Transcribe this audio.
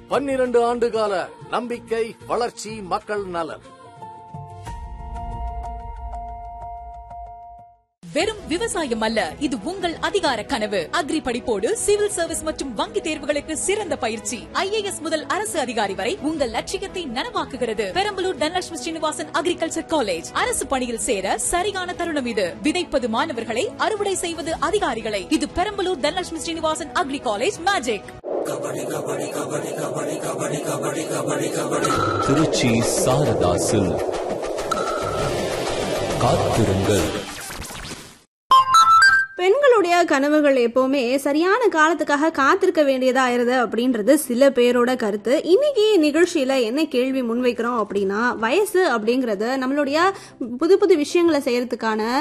பன்னிரண்டு ஆண்டு கால நம்பிக்கை வளர்ச்சி மக்கள் நலன் வெறும் விவசாயம் அல்ல இது உங்கள் அதிகார கனவு அக்ரி படிப்போடு சிவில் சர்வீஸ் மற்றும் வங்கி தேர்வுகளுக்கு சிறந்த பயிற்சி ஐஏஎஸ் முதல் அரசு அதிகாரி வரை உங்கள் லட்சியத்தை நனவாக்குகிறது பெரம்பலூர் தனலட்சுமி ஸ்ரீனிவாசன் அக்ரிகல்ச்சர் காலேஜ் அரசு பணியில் சேர சரியான தருணம் இது விதைப்பது மாணவர்களை அறுவடை செய்வது அதிகாரிகளை இது Perambalur Dhanalakshmi Srinivasan agri college magic Trichy Saradha silk காத்திருங்கள் பெண்களுடைய கனவுகள் எப்பவுமே சரியான காலத்துக்காக காத்திருக்க வேண்டியதா ஆயிருது அப்படின்றது சில பேரோட கருத்து இன்னைக்கு நிகழ்ச்சியில என்ன கேள்வி முன்வைக்கிறோம் அப்படின்னா வயசு அப்படிங்கறது நம்மளுடைய புது புது விஷயங்களை செய்யறதுக்கான